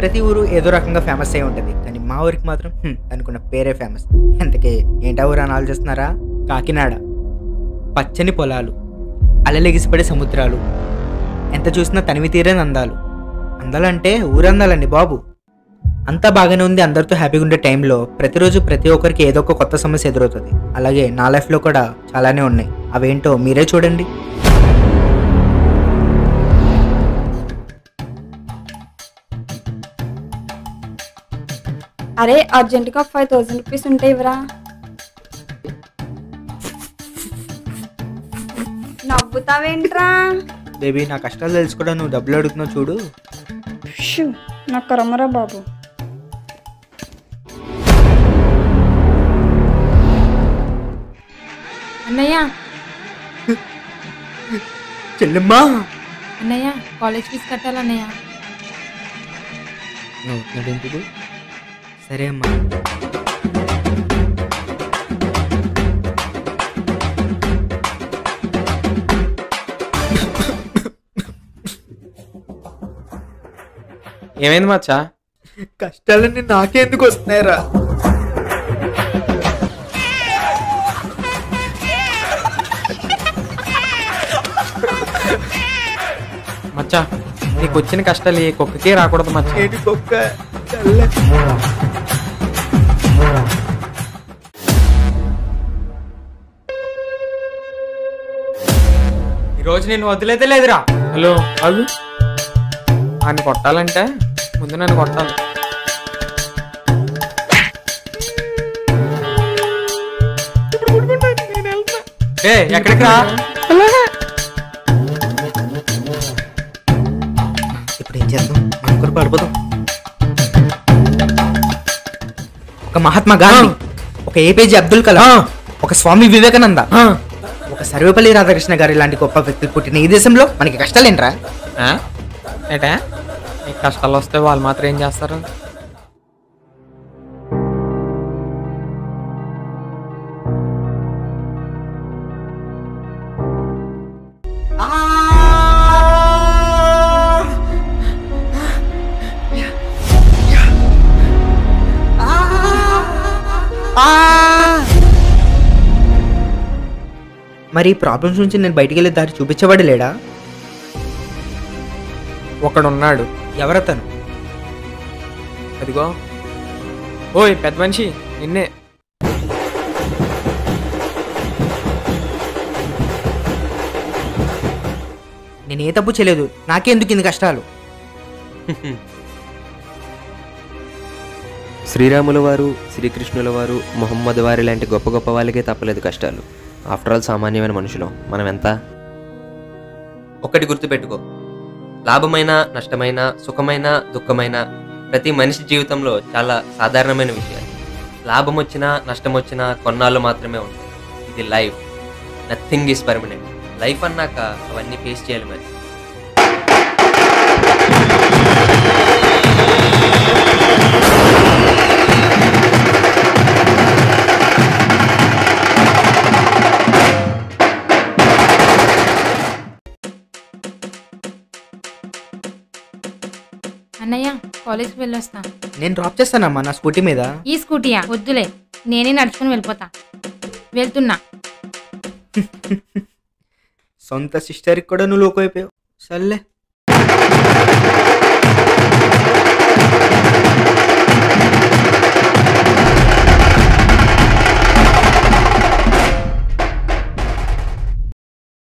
ప్రతి ఊరు ఏదో రకంగా ఫేమస్ అయి ఉంటుంది కానీ మా ఊరికి మాత్రం హ్మ్, అనుకున్న పేరే ఫేమస్ ఎంతకీ ఏంటా ఊరు అని ఆలోచిస్తున్నారా కాకినాడ పచ్చని పొలాలు అలలెగిసిపడే సముద్రాలు ఎంత చూసినా తనివి తీరని అందాలు అందాలంటే ఊరందాలండి బాబు అంతా బాగానే ఉంది అందరితో హ్యాపీగా ఉండే టైంలో ప్రతిరోజు ప్రతి ఒక్కరికి ఏదో ఒక కొత్త సమస్య ఎదురవుతుంది అలాగే నా లైఫ్లో కూడా చాలానే ఉన్నాయి అవేంటో మీరే చూడండి అరే అర్జెంటుగా ఫైవ్ థౌసండ్ రూపీస్ ఉంటే ఇవ్వరా నవ్వుతావేంట్రా బేబీ నా కష్టాలు తెలుసుకోవడం నువ్వు డబ్బులు అడుగుతున్నావు చూడు షూ నా కరమరా బాబు అన్నయ్య చెల్లెమ్మా అన్నయ్య కాలేజ్ ఫీజు కట్టాలన్నయ్య ఎందుకు సరే అమ్మా ఏమైంది మచ్చా కష్టాలన్నీ నాకే ఎందుకు వస్తున్నాయిరా మచ్చా నీకు వచ్చిన కష్టాలు ఏ కుక్కకే రాకూడదు మచ్చా ఏంటి కుక్క చల్ల. ఈరోజు నేను వదిలేదే లేదురా హలో అగు ఆయన కొట్టాలంటే ముందు నన్ను కొట్టాలి ఏ ఎక్కడికి రా ఇప్పుడు ఏం చేద్దాం మనం కూడా పడిపోదాం ఒక మహాత్మా గాంధీ ఒక ఏపీజే అబ్దుల్ కలాం ఒక స్వామి వివేకానంద ఒక సర్వేపల్లి రాధాకృష్ణ గారి లాంటి గొప్ప వ్యక్తులు పుట్టిన ఈ దేశంలో మనకి కష్టాలేంట్రా ఆ? ఏటా నీకు కష్టాలు వస్తే వాళ్ళు మాత్రం ఏం చేస్తారు మరి ప్రాబ్లమ్స్ నుంచి నేను బయటికి వెళ్ళే దారి చూపించేవాడు లేడా ఒకడున్నాడు ఎవరతను అదిగో ఓయ్ పెద్ద మనిషి నిన్నే నేను ఏ తప్పు చేయలేదు నాకెందుకు ఇన్ని కష్టాలు శ్రీరాముల వారు శ్రీకృష్ణుల వారు మొహమ్మద్ వారి లాంటి గొప్ప గొప్ప వాళ్ళకే తప్పలేదు కష్టాలు ఆఫ్టర్ ఆల్ సామాన్యమైన మనుషులం మనం ఎంత ఒకటి గుర్తుపెట్టుకో లాభమైన నష్టమైన సుఖమైన దుఃఖమైన ప్రతి మనిషి జీవితంలో చాలా సాధారణమైన విషయాలు లాభం వచ్చినా నష్టం వచ్చినా కొన్నాళ్ళు మాత్రమే ఉంటాయి ఇది life nothing is permanent life అన్నాక అవన్నీ ఫేస్ చేయాలి మరి అన్నయ్య కాలేజ్కి వెళ్ళొస్తా నేను డ్రాప్ చేస్తానమ్మా నా స్కూటీ మీద ఈ స్కూటీయా వద్దులే నేనే నడుచుకుని వెళ్ళిపోతా వెళ్తున్నా సొంత సిస్టర్కి కూడా నువ్వు లోకైపోయావు సర్లే